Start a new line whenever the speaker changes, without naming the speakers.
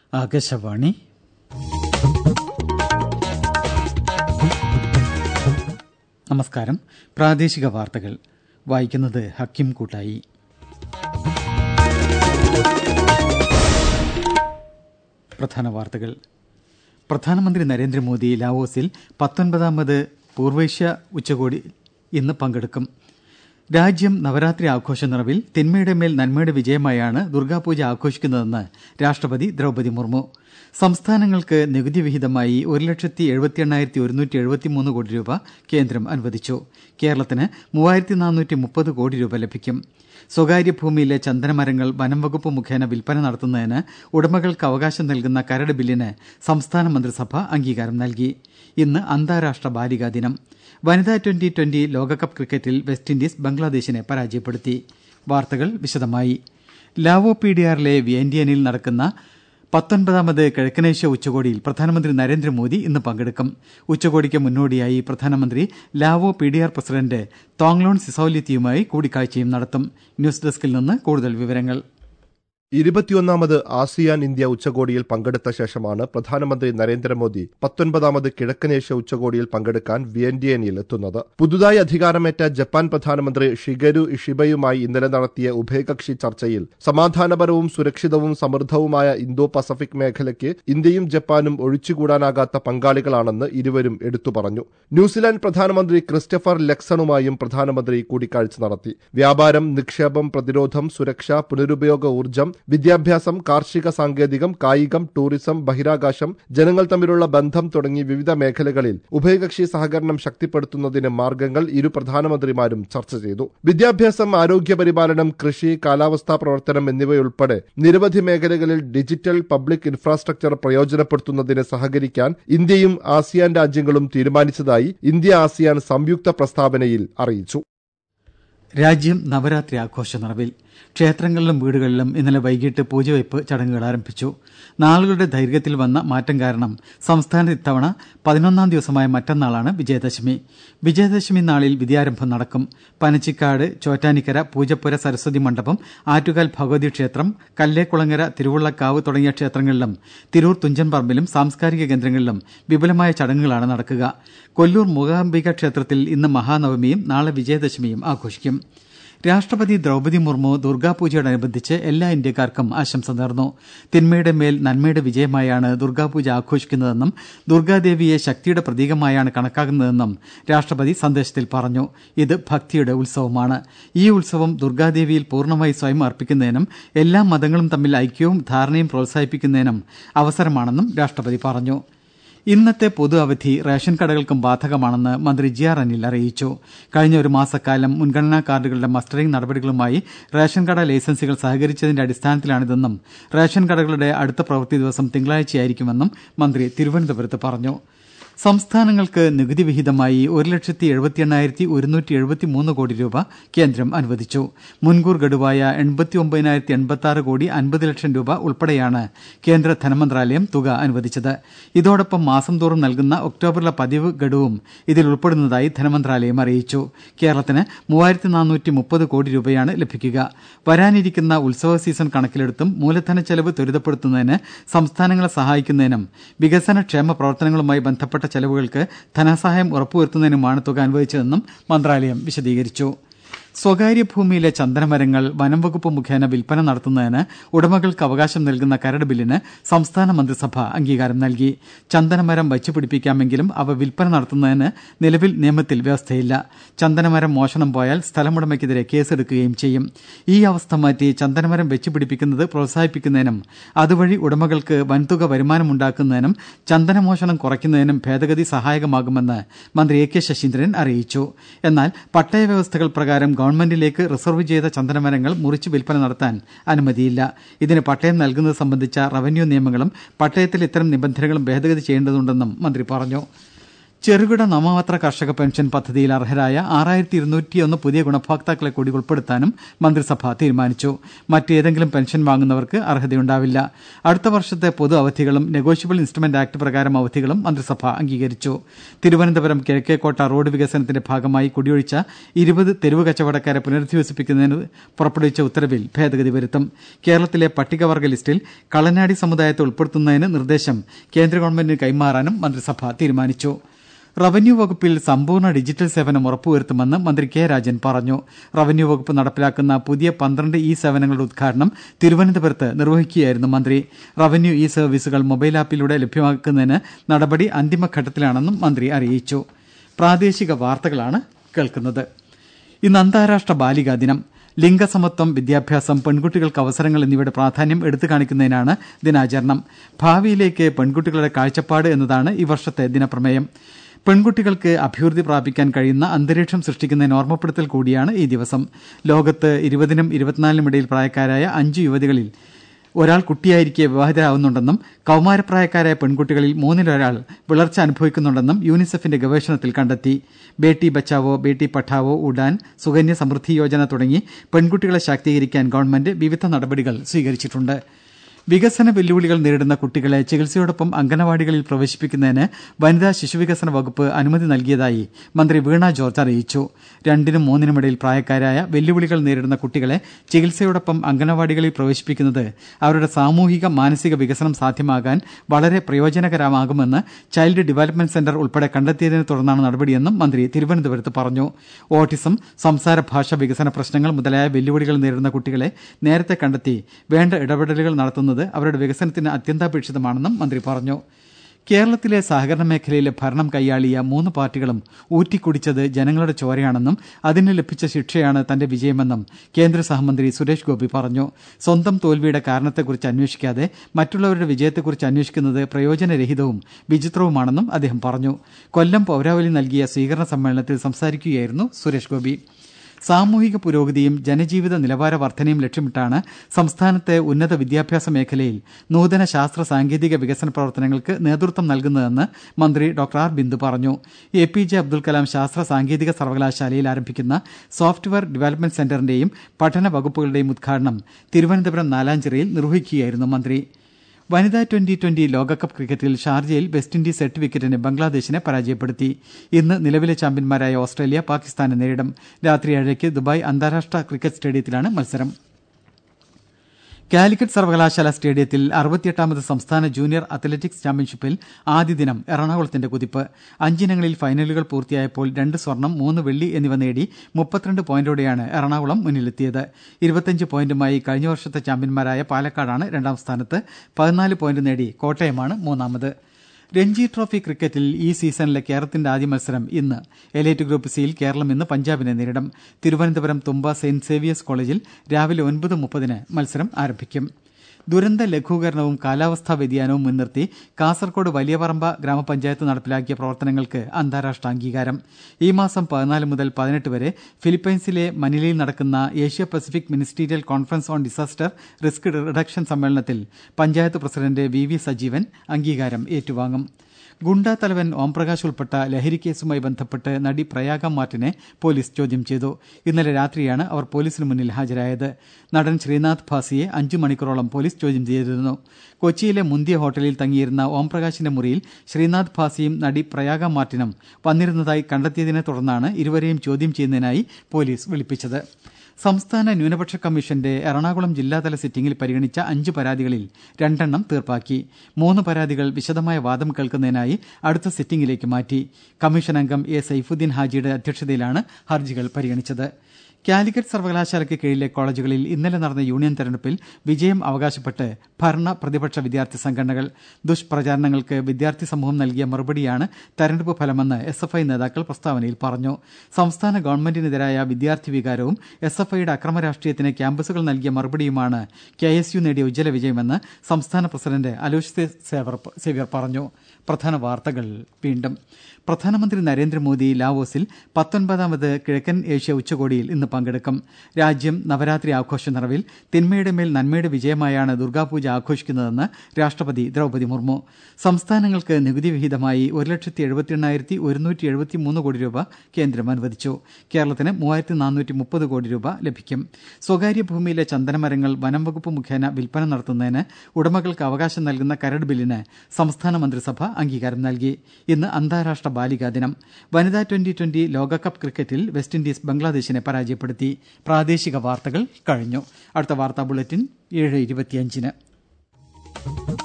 ആകാശവാണി നമസ്കാരം പ്രാദേശിക വാർത്തകൾ വായിക്കുന്നത് ഹക്കിം കൂട്ടായി പ്രധാന വാർത്തകൾ പ്രധാനമന്ത്രി നരേന്ദ്രമോദി ലാവോസിൽ പത്തൊൻപതാമത് പൂർവേഷ്യ ഉച്ചകോടി ഇന്ന് പങ്കെടുക്കും രാജ്യം നവരാത്രി ആഘോഷ നിറവിൽ തിന്മയുടെ മേൽ നന്മയുടെ വിജയമായാണ് ദുർഗാപൂജ ആഘോഷിക്കുന്നതെന്ന് രാഷ്ട്രപതി ദ്രൌപതി മുർമു സംസ്ഥാനങ്ങൾക്ക് നികുതി വിഹിതമായി ഒരു ലക്ഷത്തി എഴുപത്തി എണ്ണായിരത്തി ഒരുന്നൂറ്റി എഴുപത്തിമൂന്ന് കോടി രൂപ കേന്ദ്രം അനുവദിച്ചു കേരളത്തിന് മൂവായിരത്തി നാനൂറ്റി മുപ്പത് കോടി രൂപ ലഭിക്കും സ്വകാര്യ ഭൂമിയിലെ ചന്ദനമരങ്ങൾ വനം വകുപ്പ് മുഖേന വിൽപ്പന നടത്തുന്നതിന് ഉടമകൾക്ക് അവകാശം നൽകുന്ന കരട് ബില്ലിന് സംസ്ഥാന മന്ത്രിസഭ അംഗീകാരം നൽകി ഇന്ന് അന്താരാഷ്ട്ര ബാലികാ ദിനം വനിതാ ട്വന്റി ട്വന്റി ലോകകപ്പ് ക്രിക്കറ്റിൽ വെസ്റ്റ് ഇൻഡീസ് ബംഗ്ലാദേശിനെ പരാജയപ്പെടുത്തി വാർത്തകൾ വിശദമായി ലാവോ പി ഡി ആറിലെ വിയന്റിയനിൽ നടക്കുന്ന പത്തൊൻപതാമത് കിഴക്കനേഷ്യ ഉച്ചകോടിയിൽ പ്രധാനമന്ത്രി നരേന്ദ്രമോദി ഇന്ന് പങ്കെടുക്കും ഉച്ചകോടിക്ക് മുന്നോടിയായി പ്രധാനമന്ത്രി Lao P D R president Thongloun സിസൌലിത്തിയുമായി കൂടിക്കാഴ്ചയും നടത്തും ന്യൂസ് ഡെസ്കിൽ നിന്ന് കൂടുതൽ വിവരങ്ങൾ
ഇരുപത്തിയൊന്നാമത് ആസിയാൻ ഇന്ത്യ ഉച്ചകോടിയിൽ പങ്കെടുത്ത ശേഷമാണ് പ്രധാനമന്ത്രി നരേന്ദ്രമോദി പത്തൊൻപതാമത് കിഴക്കനേഷ്യ ഉച്ചകോടിയിൽ പങ്കെടുക്കാൻ വിയന്റിയനിൽ എത്തുന്നത് പുതുതായി അധികാരമേറ്റ ജപ്പാൻ പ്രധാനമന്ത്രി ഷിഗരു ഇഷിബയുമായി ഇന്നലെ നടത്തിയ ഉഭയകക്ഷി ചർച്ചയിൽ സമാധാനപരവും സുരക്ഷിതവും സമൃദ്ധവുമായ ഇന്തോ പസഫിക് മേഖലയ്ക്ക് ഇന്ത്യയും ജപ്പാനും ഒഴിച്ചുകൂടാനാകാത്ത പങ്കാളികളാണെന്ന് ഇരുവരും എടുത്തു പറഞ്ഞു ന്യൂസിലാൻഡ് പ്രധാനമന്ത്രി ക്രിസ്റ്റഫർ ലെക്സണുമായും പ്രധാനമന്ത്രി കൂടിക്കാഴ്ച നടത്തി വ്യാപാരം നിക്ഷേപം പ്രതിരോധം സുരക്ഷ പുനരുപയോഗ ഊർജ്ജം വിദ്യാഭ്യാസം കാർഷിക സാങ്കേതികം കായികം ടൂറിസം ബഹിരാകാശം ജനങ്ങൾ തമ്മിലുള്ള ബന്ധം തുടങ്ങി വിവിധ മേഖലകളിൽ ഉഭയകക്ഷി സഹകരണം ശക്തിപ്പെടുത്തുന്നതിന് മാർഗങ്ങൾ ഇരു പ്രധാനമന്ത്രിമാരും ചർച്ച ചെയ്തു വിദ്യാഭ്യാസം ആരോഗ്യപരിപാലനം കൃഷി കാലാവസ്ഥാ പ്രവർത്തനം എന്നിവയുൾപ്പെടെ നിരവധി മേഖലകളിൽ ഡിജിറ്റൽ പബ്ലിക് ഇൻഫ്രാസ്ട്രക്ചർ പ്രയോജനപ്പെടുത്തുന്നതിന് സഹകരിക്കാൻ ഇന്ത്യയും ആസിയാൻ രാജ്യങ്ങളും തീരുമാനിച്ചതായി ഇന്ത്യ ആസിയാൻ സംയുക്ത പ്രസ്താവനയിൽ അറിയിച്ചു
രാജ്യം നവരാത്രി ആഘോഷ നിറവിൽ ക്ഷേത്രങ്ങളിലും വീടുകളിലും ഇന്നലെ വൈകിട്ട് പൂജവയ്പ് ചടങ്ങുകൾ ആരംഭിച്ചു നാളുകളുടെ ദൈർഘ്യത്തിൽ വന്ന മാറ്റം കാരണം സംസ്ഥാനത്ത് ഇത്തവണ പതിനൊന്നാം ദിവസമായ മറ്റന്നാളാണ് വിജയദശമി വിജയദശമി നാളിൽ വിദ്യാരംഭം നടക്കും പനച്ചിക്കാട് ചോറ്റാനിക്കര പൂജപ്പുര സരസ്വതി മണ്ഡപം ആറ്റുകാൽ ഭഗവതി ക്ഷേത്രം കല്ലേക്കുളങ്ങര തിരുവുള്ളക്കാവ് തുടങ്ങിയ ക്ഷേത്രങ്ങളിലും തിരൂർ തുഞ്ചൻപറമ്പിലും സാംസ്കാരിക കേന്ദ്രങ്ങളിലും വിപുലമായ ചടങ്ങുകളാണ് നടക്കുക കൊല്ലൂർ മൂകാംബിക ക്ഷേത്രത്തിൽ ഇന്ന് മഹാനവമിയും നാളെ വിജയദശമിയും ആഘോഷിക്കും രാഷ്ട്രപതി ദ്രൌപതി മുർമു ദുർഗാപൂജയോടനുബന്ധിച്ച് എല്ലാ ഇന്ത്യക്കാർക്കും ആശംസ നേർന്നു തിന്മയുടെ മേൽ നന്മയുടെ വിജയമായാണ് ദുർഗാപൂജ ആഘോഷിക്കുന്നതെന്നും ദുർഗാദേവിയെ ശക്തിയുടെ പ്രതീകമായാണ് കണക്കാക്കുന്നതെന്നും രാഷ്ട്രപതി സന്ദേശത്തിൽ പറഞ്ഞു ഇത് ഭക്തിയുടെ ഉത്സവമാണ് ഈ ഉത്സവം ദുർഗാദേവിയിൽ പൂർണ്ണമായി സ്വയം അർപ്പിക്കുന്നതിനും എല്ലാ മതങ്ങളും തമ്മിൽ ഐക്യവും ധാരണയും പ്രോത്സാഹിപ്പിക്കുന്നതിനും അവസരമാണെന്നും രാഷ്ട്രപതി പറഞ്ഞു ഇന്നത്തെ പൊതു അവധി റേഷൻ കടകൾക്കും ബാധകമാണെന്ന് മന്ത്രി ജി ആർ അനിൽ അറിയിച്ചു കഴിഞ്ഞ ഒരു മാസക്കാലം മുൻഗണനാ കാർഡുകളുടെ മസ്റ്ററിംഗ് നടപടികളുമായി റേഷൻ കട ലൈസൻസുകൾ സഹകരിച്ചതിന്റെ അടിസ്ഥാനത്തിലാണിതെന്നും റേഷൻ കടകളുടെ അടുത്ത പ്രവൃത്തി ദിവസം തിങ്കളാഴ്ചയായിരിക്കുമെന്നും മന്ത്രി തിരുവനന്തപുരത്ത് പറഞ്ഞു സംസ്ഥാനങ്ങൾക്ക് നികുതി വിഹിതമായി ഒരു ലക്ഷത്തി എഴുപത്തി എണ്ണായിരത്തി ഒരുന്നൂറ്റി എഴുപത്തി മൂന്ന് കോടി രൂപ കേന്ദ്രം അനുവദിച്ചു മുൻകൂർ ഗഡുവായ എൺപത്തി ഒമ്പതിനായിരത്തി എൺപത്തി ആറ് കോടി അൻപത് ലക്ഷം രൂപ ഉൾപ്പെടെയാണ് കേന്ദ്ര ധനമന്ത്രാലയം തുക അനുവദിച്ചത് ഇതോടൊപ്പം മാസം തോറും നൽകുന്ന ഒക്ടോബറിലെ പതിവ് ഗഡുവും ഇതിൽ ഉൾപ്പെടുന്നതായി ധനമന്ത്രാലയം അറിയിച്ചു കേരളത്തിന് മൂവായിരത്തി നാനൂറ്റി മുപ്പത് കോടി രൂപയാണ് ലഭിക്കുക വരാനിരിക്കുന്ന ഉത്സവ സീസൺ കണക്കിലെടുത്തും മൂലധന ചെലവ് ത്വരിതപ്പെടുത്തുന്നതിന് സംസ്ഥാനങ്ങളെ സഹായിക്കുന്നതിനും വികസന ക്ഷേമ പ്രവർത്തനങ്ങളുമായി ബന്ധപ്പെട്ട ചെലവുകൾക്ക് ധനസഹായം ഉറപ്പുവരുത്തുന്നതിനുമാണ് തുക അനുവദിച്ചതെന്നും മന്ത്രാലയം വിശദീകരിച്ചു സ്വകാര്യ ഭൂമിയിലെ ചന്ദനമരങ്ങൾ വനം വകുപ്പ് മുഖേന വിൽപ്പന നടത്തുന്നതിന് ഉടമകൾക്ക് അവകാശം നൽകുന്ന കരട് ബില്ലിന് സംസ്ഥാന മന്ത്രിസഭ അംഗീകാരം നൽകി ചന്ദനമരം വച്ചുപിടിപ്പിക്കാമെങ്കിലും അവ വിൽപ്പന നടത്തുന്നതിന് നിലവിൽ നിയമത്തിൽ വ്യവസ്ഥയില്ല ചന്ദനമരം മോഷണം പോയാൽ സ്ഥലമുടമയ്ക്കെതിരെ കേസെടുക്കുകയും ചെയ്യും ഈ അവസ്ഥ മാറ്റി ചന്ദനമരം വെച്ചുപിടിപ്പിക്കുന്നത് പ്രോത്സാഹിപ്പിക്കുന്നതിനും അതുവഴി ഉടമകൾക്ക് വൻതുക വരുമാനമുണ്ടാക്കുന്നതിനും ചന്ദനമോഷണം കുറയ്ക്കുന്നതിനും ഭേദഗതി സഹായകമാകുമെന്ന് മന്ത്രി എ കെ ശശീന്ദ്രൻ അറിയിച്ചു എന്നാൽ പട്ടയ വ്യവസ്ഥകൾ പ്രകാരം ഗവൺമെന്റിലേക്ക് റിസർവ് ചെയ്ത ചന്ദനമരങ്ങൾ മുറിച്ച് വിൽപ്പന നടത്താൻ അനുമതിയില്ല ഇതിന് പട്ടയം നൽകുന്നത് സംബന്ധിച്ച റവന്യൂ നിയമങ്ങളും പട്ടയത്തിൽ ഇത്തരം നിബന്ധനകളും ഭേദഗതി ചെയ്യേണ്ടതുണ്ടെന്നും മന്ത്രി പറഞ്ഞു ചെറുകിട നാമമാത്ര കർഷക പെൻഷൻ പദ്ധതിയിൽ അർഹരായ ആറായിരത്തി ഇരുന്നൂറ്റിയൊന്ന് പുതിയ ഗുണഭോക്താക്കളെ കൂടി ഉൾപ്പെടുത്താനും മന്ത്രിസഭ തീരുമാനിച്ചു മറ്റേതെങ്കിലും പെൻഷൻ വാങ്ങുന്നവർക്ക് അർഹതയുണ്ടാവില്ല അടുത്ത വർഷത്തെ പൊതു അവധികളും നെഗോഷ്യബിൾ ഇൻസ്ട്രുമെന്റ് ആക്ട് പ്രകാരം അവധികളും മന്ത്രിസഭ അംഗീകരിച്ചു തിരുവനന്തപുരം കിഴക്കേക്കോട്ട റോഡ് വികസനത്തിന്റെ ഭാഗമായി കുടിയൊഴിച്ച ഇരുപത് തെരുവ് കച്ചവടക്കാരെ പുനരധിവസിപ്പിക്കുന്നതിന് പുറപ്പെടുവിച്ച ഉത്തരവിൽ ഭേദഗതി വരുത്തും കേരളത്തിലെ പട്ടികവർഗ ലിസ്റ്റിൽ കളനാടി സമുദായത്തെ ഉൾപ്പെടുത്തുന്നതിന് നിർദ്ദേശം കേന്ദ്ര ഗവൺമെന്റിന് കൈമാറാനും മന്ത്രിസഭ തീരുമാനിച്ചു റവന്യൂ വകുപ്പിൽ സമ്പൂർണ്ണ ഡിജിറ്റൽ സേവനം ഉറപ്പുവരുത്തുമെന്ന് മന്ത്രി കെ രാജൻ പറഞ്ഞു റവന്യൂ വകുപ്പ് നടപ്പിലാക്കുന്ന പുതിയ പന്ത്രണ്ട് ഇ സേവനങ്ങളുടെ ഉദ്ഘാടനം തിരുവനന്തപുരത്ത് നിർവഹിക്കുകയായിരുന്നു മന്ത്രി റവന്യൂ ഇ സർവീസുകൾ മൊബൈൽ ആപ്പിലൂടെ ലഭ്യമാക്കുന്നതിന് നടപടി അന്തിമഘട്ടത്തിലാണെന്നും മന്ത്രി അറിയിച്ചു പ്രാദേശിക വാർത്തകളാണ് കേൾക്കുന്നത് ഇന്ന് അന്താരാഷ്ട്ര ബാലികാ ദിനം ലിംഗസമത്വം വിദ്യാഭ്യാസം പെൺകുട്ടികൾക്ക് അവസരങ്ങൾ എന്നിവയുടെ പ്രാധാന്യം എടുത്തു കാണിക്കുന്നതിനാണ് ദിനാചരണം ഭാവിയിലേക്ക് പെൺകുട്ടികളുടെ കാഴ്ചപ്പാട് എന്നതാണ് ഈ വർഷത്തെ ദിനപ്രമേയം പെൺകുട്ടികൾക്ക് അഭിവൃദ്ധി പ്രാപിക്കാൻ കഴിയുന്ന അന്തരീക്ഷം സൃഷ്ടിക്കുന്നതിന് ഓർമ്മപ്പെടുത്തൽ കൂടിയാണ് ഈ ദിവസം ലോകത്ത് ഇരുപതിനും ഇരുപത്തിനാലിനും ഇടയിൽ പ്രായക്കാരായ അഞ്ചു യുവതികളിൽ ഒരാൾ കുട്ടിയായിരിക്കെ വിവാഹിതരാവുന്നുണ്ടെന്നും കൌമാരപ്രായക്കാരായ പെൺകുട്ടികളിൽ മൂന്നിലൊരാൾ വിളർച്ച അനുഭവിക്കുന്നുണ്ടെന്നും യൂണിസെഫിന്റെ ഗവേഷണത്തിൽ കണ്ടെത്തി ബേട്ടി ബച്ചാവോ ബേട്ടി പഠാവോ ഉഡാൻ സുകന്യ സമൃദ്ധി യോജന തുടങ്ങി പെൺകുട്ടികളെ ശാക്തീകരിക്കാൻ ഗവൺമെന്റ് വിവിധ നടപടികൾ സ്വീകരിച്ചിട്ടുണ്ട് വികസന വെല്ലുവിളികൾ നേരിടുന്ന കുട്ടികളെ ചികിത്സയോടൊപ്പം അംഗനവാടികളിൽ പ്രവേശിപ്പിക്കുന്നതിന് വനിതാ ശിശുവികസന വകുപ്പ് അനുമതി നൽകിയതായി മന്ത്രി വീണ ജോർജ് അറിയിച്ചു രണ്ടിനും മൂന്നിനുമിടയിൽ പ്രായക്കാരായ വെല്ലുവിളികൾ നേരിടുന്ന കുട്ടികളെ ചികിത്സയോടൊപ്പം അംഗനവാടികളിൽ പ്രവേശിപ്പിക്കുന്നത് അവരുടെ സാമൂഹിക മാനസിക വികസനം സാധ്യമാകാൻ വളരെ പ്രയോജനകരമാകുമെന്ന് ചൈൽഡ് ഡെവലപ്മെന്റ് സെന്റർ ഉൾപ്പെടെ കണ്ടെത്തിയതിനെ തുടർന്നാണ് നടപടിയെന്നും മന്ത്രി തിരുവനന്തപുരത്ത് പറഞ്ഞു ഓട്ടിസം സംസാര ഭാഷ വികസന പ്രശ്നങ്ങൾ മുതലായ വെല്ലുവിളികൾ നേരിടുന്ന കുട്ടികളെ നേരത്തെ കണ്ടെത്തി വേണ്ട ഇടപെടലുകൾ നടത്തുന്നത് അവരുടെ വികസനത്തിന് അത്യന്താപേക്ഷിതമാണെന്നും മന്ത്രി പറഞ്ഞു കേരളത്തിലെ സഹകരണ മേഖലയിലെ ഭരണം കൈയാളിയ മൂന്ന് പാർട്ടികളും ഊറ്റിക്കുടിച്ചത് ജനങ്ങളുടെ ചോരയാണെന്നും അതിന് ലഭിച്ച ശിക്ഷയാണ് തന്റെ വിജയമെന്നും കേന്ദ്ര സഹമന്ത്രി സുരേഷ് ഗോപി പറഞ്ഞു സ്വന്തം തോൽവിയുടെ കാരണത്തെക്കുറിച്ച് അന്വേഷിക്കാതെ മറ്റുള്ളവരുടെ വിജയത്തെക്കുറിച്ച് അന്വേഷിക്കുന്നത് പ്രയോജനരഹിതവും വിചിത്രവുമാണെന്നും അദ്ദേഹം പറഞ്ഞു കൊല്ലം പൌരാവലി നൽകിയ സ്വീകരണ സമ്മേളനത്തിൽ സംസാരിക്കുകയായിരുന്നു സുരേഷ് ഗോപി സാമൂഹിക പുരോഗതിയും ജനജീവിത നിലവാര വർധനയും ലക്ഷ്യമിട്ടാണ് സംസ്ഥാനത്തെ ഉന്നത വിദ്യാഭ്യാസ മേഖലയിൽ നൂതന ശാസ്ത്ര സാങ്കേതിക വികസന പ്രവർത്തനങ്ങൾക്ക് നേതൃത്വം നൽകുന്നതെന്ന് മന്ത്രി ഡോക്ടർ ആർ ബിന്ദു പറഞ്ഞു A P J Abdul Kalam ശാസ്ത്ര സാങ്കേതിക സർവകലാശാലയിൽ ആരംഭിക്കുന്ന സോഫ്റ്റ്വെയർ ഡെവലപ്മെന്റ് സെന്ററിന്റെയും പഠന വകുപ്പുകളുടെയും ഉദ്ഘാടനം തിരുവനന്തപുരം നാലാഞ്ചിറയിൽ നിർവഹിക്കുകയായിരുന്നു മന്ത്രി വനിതാ ട്വന്റി ട്വന്റി ലോകകപ്പ് ക്രിക്കറ്റിൽ ഷാർജയിൽ വെസ്റ്റ് ഇൻഡീസ് എട്ട് വിക്കറ്റിന് ബംഗ്ലാദേശിനെ പരാജയപ്പെടുത്തി ഇന്ന് നിലവിലെ ചാമ്പ്യന്മാരായ ഓസ്ട്രേലിയ പാകിസ്ഥാനെ നേരിടും രാത്രി ഏഴയ്ക്ക് ദുബായ് അന്താരാഷ്ട്ര ക്രിക്കറ്റ് സ്റ്റേഡിയത്തിലാണ് മത്സരം കാലിക്കറ്റ് സർവകലാശാല സ്റ്റേഡിയത്തിൽ അറുപത്തിയെട്ടാമത് സംസ്ഥാന ജൂനിയർ അത്ലറ്റിക്സ് ചാമ്പ്യൻഷിപ്പിൽ ആദ്യ ദിനം എറണാകുളത്തിന്റെ കുതിപ്പ് അഞ്ചിനങ്ങളിൽ ഫൈനലുകൾ പൂർത്തിയായപ്പോൾ രണ്ട് സ്വർണം മൂന്ന് വെള്ളി എന്നിവ നേടി മുപ്പത്തിരണ്ട് പോയിന്റോടെയാണ് എറണാകുളം മുന്നിലെത്തിയത് ഇരുപത്തിയഞ്ച് പോയിന്റുമായി കഴിഞ്ഞ വർഷത്തെ ചാമ്പ്യന്മാരായ പാലക്കാടാണ് രണ്ടാം സ്ഥാനത്ത് പതിനാല് പോയിന്റ് നേടി കോട്ടയമാണ് മൂന്നാമത് രഞ്ജി ട്രോഫി ക്രിക്കറ്റിൽ ഈ സീസണിലെ കേരളത്തിന്റെ ആദ്യ മത്സരം ഇന്ന് എലൈറ്റ് ഗ്രൂപ്പ് സിയിൽ കേരളം ഇന്ന് പഞ്ചാബിനെ നേരിടും തിരുവനന്തപുരം തുമ്പ സെന്റ് സേവിയേഴ്സ് കോളേജിൽ രാവിലെ ഒൻപത് മുപ്പതിന് മത്സരം ആരംഭിക്കും ദുരന്ത ലഘൂകരണവും കാലാവസ്ഥാ വ്യതിയാനവും മുൻനിർത്തി കാസർകോട് വലിയപറമ്പ ഗ്രാമപഞ്ചായത്ത് നടപ്പിലാക്കിയ പ്രവർത്തനങ്ങൾക്ക് അന്താരാഷ്ട്ര അംഗീകാരം ഈ മാസം പതിനാല് മുതൽ പതിനെട്ട് വരെ ഫിലിപ്പൈൻസിലെ മനിലയിൽ നടക്കുന്ന Asia Pacific ministerial conference on disaster risk reduction സമ്മേളനത്തിൽ panchayat president V V Sajeevan അംഗീകാരം ഏറ്റുവാങ്ങും ഗുണ്ടാ തലവൻ ഓംപ്രകാശ് ഉൾപ്പെട്ട ലഹരി കേസുമായി ബന്ധപ്പെട്ട് നടി പ്രയാഗ മാർട്ടിനെ പോലീസ് ചോദ്യം ചെയ്തു ഇന്നലെ രാത്രിയാണ് അവർ പോലീസിന് മുന്നിൽ ഹാജരായത് നടൻ ശ്രീനാഥ് ഭാസിയെ അഞ്ചു മണിക്കൂറോളം പോലീസ് ചോദ്യം ചെയ്തിരുന്നു കൊച്ചിയിലെ മുന്തിയ ഹോട്ടലിൽ തങ്ങിയിരുന്ന ഓംപ്രകാശിന്റെ മുറിയിൽ ശ്രീനാഥ് ഭാസിയും നടി പ്രയാഗ മാർട്ടിനും വന്നിരുന്നതായി കണ്ടെത്തിയതിനെ തുടർന്നാണ് ഇരുവരെയും ചോദ്യം ചെയ്യുന്നതിനായി പോലീസ് വിളിപ്പിച്ചത് സംസ്ഥാന ന്യൂനപക്ഷ കമ്മീഷന്റെ എറണാകുളം ജില്ലാതല സിറ്റിംഗിൽ പരിഗണിച്ച അഞ്ച് പരാതികളിൽ രണ്ടെണ്ണം തീർപ്പാക്കി മൂന്ന് പരാതികൾ വിശദമായ വാദം കേൾക്കുന്നതിനായി അടുത്ത സിറ്റിംഗിലേക്ക് മാറ്റി കമ്മീഷൻ അംഗം എ സൈഫുദ്ദീൻ ഹാജിയുടെ അധ്യക്ഷതയിലാണ് ഹർജികൾ പരിഗണിച്ചത് കാലിക്കറ്റ് സർവകലാശാലയ്ക്ക് കീഴിലെ കോളേജുകളിൽ ഇന്നലെ നടന്ന യൂണിയൻ തെരഞ്ഞെടുപ്പിൽ വിജയം അവകാശപ്പെട്ട് ഭരണ പ്രതിപക്ഷ വിദ്യാർത്ഥി സംഘടനകൾ ദുഷ്പ്രചാരണങ്ങൾക്ക് വിദ്യാർത്ഥി സമൂഹം നൽകിയ മറുപടിയാണ് തെരഞ്ഞെടുപ്പ് ഫലമെന്ന് എസ് എഫ് ഐ നേതാക്കൾ പ്രസ്താവനയിൽ പറഞ്ഞു സംസ്ഥാന ഗവൺമെന്റിനെതിരായ വിദ്യാർത്ഥി വികാരവും എസ് എഫ് ഐയുടെ അക്രമ രാഷ്ട്രീയത്തിന് ക്യാമ്പസുകൾ നൽകിയ മറുപടിയുമാണ് കെ എസ് യു നേടിയ ഉജ്ജ്വല വിജയമെന്ന് സംസ്ഥാന പ്രസിഡന്റ് അലോഷ്യസ് സേവ്യർ പറഞ്ഞു പ്രധാന വാർത്തകൾ വീണ്ടും പ്രധാനമന്ത്രി നരേന്ദ്രമോദി ലാവോസിൽ പത്തൊൻപതാമത് കിഴക്കൻ ഏഷ്യ ഉച്ചകോടിയിൽ ഇന്ന് ഇന്ന് പങ്കെടുക്കും രാജ്യം നവരാത്രി ആഘോഷ നിറവിൽ തിന്മയുടെ മേൽ നന്മയുടെ വിജയമായാണ് ദുർഗാപൂജ ആഘോഷിക്കുന്നതെന്ന് രാഷ്ട്രപതി ദ്രൌപതി മുർമു സംസ്ഥാനങ്ങൾക്ക് നികുതി വിഹിതമായി ഒരു ലക്ഷത്തി എഴുപത്തി എണ്ണായിരത്തി ഒരുന്നൂറ്റി എഴുപത്തി മൂന്ന് കോടി രൂപ കേന്ദ്രം അനുവദിച്ചു കേരളത്തിന് മൂവായിരത്തി നാനൂറ്റി മുപ്പത് കോടി രൂപ ലഭിക്കും സ്വകാര്യ ഭൂമിയിലെ ചന്ദനമരങ്ങൾ വനം വകുപ്പ് മുഖേന വിൽപ്പന നടത്തുന്നതിന് ഉടമകൾക്ക് അവകാശം നൽകുന്ന കരട് ബില്ലിന് സംസ്ഥാന മന്ത്രിസഭ അംഗീകാരം നൽകി ഇന്ന് അന്താരാഷ്ട്ര ബാലികാ ദിനം വനിതാ ട്വന്റി ട്വന്റി ലോകകപ്പ് ക്രിക്കറ്റിൽ വെസ്റ്റ് ഇൻഡീസ് ബംഗ്ലാദേശിനെ പരാജയപ്പെടുത്തി പ്രാദേശിക വാർത്തകൾ കഴിഞ്ഞു അടുത്ത വാർത്താ ബുള്ളറ്റിൻ ഏഴ് ഇരുപത്തിയഞ്ചിന്